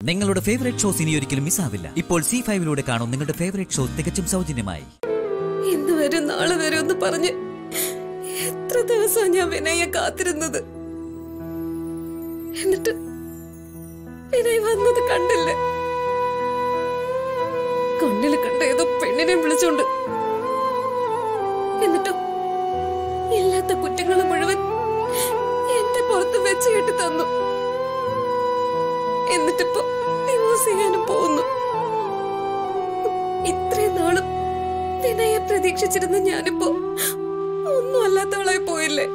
നിങ്ങളുടെ favourite shows ഇനി ഒരിക്കലും മിസ്സാവില്ല ഇപ്പോൾ സി ഫൈവിലൂടെ കാണും നിങ്ങളുടെ ഫേവറേറ്റ് ഷോ തികച്ചും സൗജന്യമായി ഇന്ന് വരും നാളെ വരും എന്ന് പറഞ്ഞ് എത്ര ദിവസം ഞാൻ വിനയെ കാത്തിരുന്നത് എന്നിട്ട് വിനയ് വന്നത് കണ്ടില്ലേ കണ്ണിൽ കണ്ട ഏതോ പെണ്ണിനെ വിളിച്ചോണ്ട് എന്നിട്ടോ ഇല്ലാത്ത കുറ്റങ്ങൾ മുഴുവൻ എന്റെ പുറത്ത് വെച്ച് കെട്ടി തന്നു എന്നിട്ടിപ്പോ ഡിവോഴ്സ് ചെയ്യാനും പോകുന്നു ഇത്രയും നാളും വിനയെ പ്രതീക്ഷിച്ചിരുന്ന ഞാനിപ്പോ ഒന്നും അല്ലാത്തവളായി പോയില്ലേ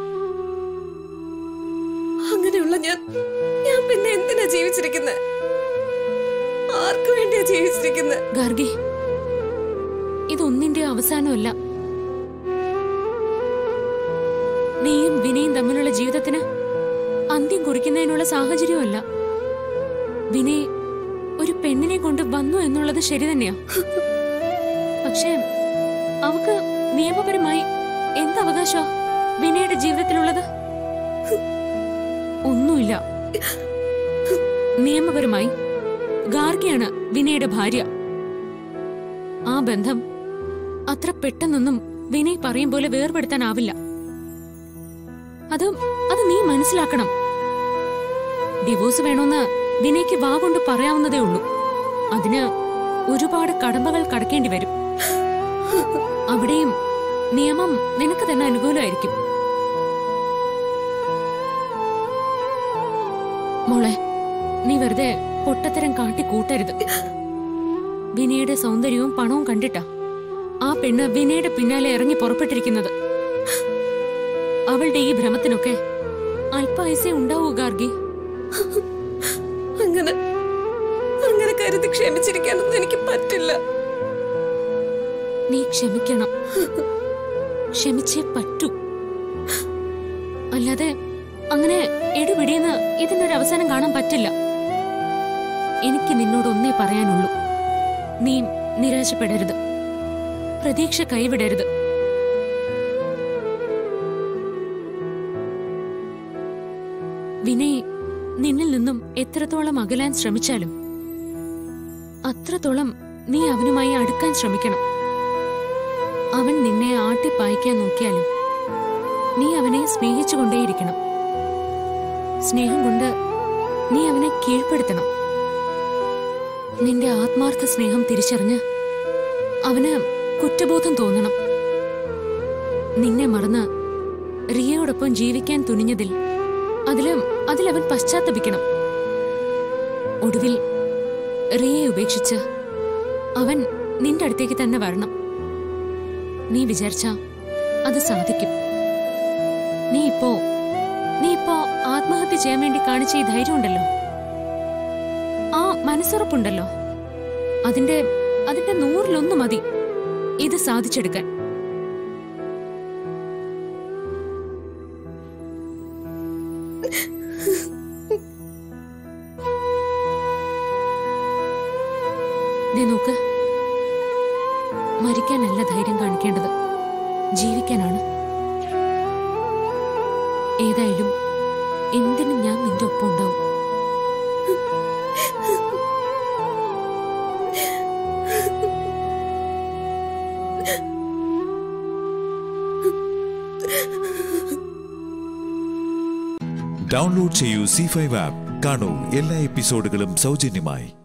അങ്ങനെയുള്ള ഞാൻ ഞാൻ പിന്നെ എന്തിനാ ജീവിച്ചിരിക്കുന്നത് ആർക്കു വേണ്ടിയാ ജീവിച്ചിരിക്കുന്നത് ഗാർഗി ഇതൊന്നിന്റെ അവസാനമല്ല നീയും വിനയും തമ്മിലുള്ള ജീവിതത്തിന് അന്ത്യം കുറിക്കുന്നതിനുള്ള സാഹചര്യമല്ല വിനയ് ഒരു പെണ്ണിനെ കൊണ്ട് വന്നു എന്നുള്ളത് ശരി തന്നെയാ പക്ഷേ അവക്ക് നിയമപരമായി എന്ത് അവകാശ വിനയുടെ ജീവിതത്തിലുള്ളത് ഒന്നുമില്ല നിയമപരമായി ഗാർഗിയാണ് വിനയുടെ ഭാര്യ ആ ബന്ധം അത്ര പെട്ടെന്നൊന്നും വിനയ് പറയും പോലെ വേർപെടുത്താനാവില്ല അത് അത് നീ മനസ്സിലാക്കണം ഡിവോഴ്സ് വേണമെന്ന് വിനയ്ക്ക് വാ കൊണ്ട് പറയാവുന്നതേ ഉള്ളൂ അതിന് ഒരുപാട് കടമ്പകൾ കടക്കേണ്ടി വരും അവിടെയും നിയമം നിനക്ക് തന്നെ അനുകൂലമായിരിക്കും മോളെ നീ വെറുതെ പൊട്ടത്തരം കാട്ടി കൂട്ടരുത് വിനയുടെ സൗന്ദര്യവും പണവും കണ്ടിട്ടാ ആ പെണ്ണ് വിനയുടെ പിന്നാലെ ഇറങ്ങി പുറപ്പെട്ടിരിക്കുന്നത് അവളുടെ ഈ ഭ്രമത്തിനൊക്കെ അല്പായുസേ ഉണ്ടാവൂ ഗാർഗി അങ്ങനെ അങ്ങനെ കരുതി ക്ഷമിച്ചിരിക്കാനൊന്നും എനിക്ക് പറ്റില്ല നീ ക്ഷമിക്കണം ക്ഷമിച്ചേ പറ്റൂ അല്ലാതെ അങ്ങനെ ഇടിപിടിയെന്ന് ഇതിനൊരു അവസാനം കാണാൻ പറ്റില്ല എനിക്ക് നിന്നോട് ഒന്നേ പറയാനുള്ളൂ നീ നിരാശപ്പെടരുത് പ്രതീക്ഷ കൈവിടരുത് വിനയ് നിന്നിൽ നിന്നും എത്രത്തോളം അകലാൻ ശ്രമിച്ചാലും അത്രത്തോളം നീ അവനുമായി അടുക്കാൻ ശ്രമിക്കണം അവൻ നിന്നെ ആട്ടിപ്പായിക്കാൻ നോക്കിയാലും നീ അവനെ സ്നേഹിച്ചുകൊണ്ടേയിരിക്കണം സ്നേഹം കൊണ്ട് നീ അവനെ കീഴ്പ്പെടുത്തണം നിന്റെ ആത്മാർത്ഥ സ്നേഹം തിരിച്ചറിഞ്ഞ് അവന് കുറ്റബോധം തോന്നണം നിന്നെ മറന്ന് റിയയോടൊപ്പം ജീവിക്കാൻ തുനിഞ്ഞതിൽ അതില് അതിലവൻ പശ്ചാത്തപിക്കണം ഒടുവിൽ റിയയെ ഉപേക്ഷിച്ച് അവൻ നിന്റെ അടുത്തേക്ക് തന്നെ വരണം നീ വിചാരിച്ച അത് സാധിക്കും നീ ഇപ്പോ നീ ഇപ്പോ ആത്മഹത്യ ചെയ്യാൻ വേണ്ടി കാണിച്ച ഈ ധൈര്യം ഉണ്ടല്ലോ ആ മനസ്സുറപ്പുണ്ടല്ലോ അതിന്റെ അതിന്റെ നൂറിലൊന്ന് മതി ഇത് സാധിച്ചെടുക്കാൻ ദേ നോക്ക് മരിക്കാനല്ല ധൈര്യം കാണിക്കേണ്ടത് ജീവിക്കാനാണ് ഏതായാലും എന്തിനും ഞാൻ നിന്റെ ഒപ്പം ഉണ്ടാവും ഡൗൺലോഡ് ചെയ്യൂ സി ഫൈവ് ആപ്പ് കാണൂ എല്ലാ എപ്പിസോഡുകളും സൗജന്യമായി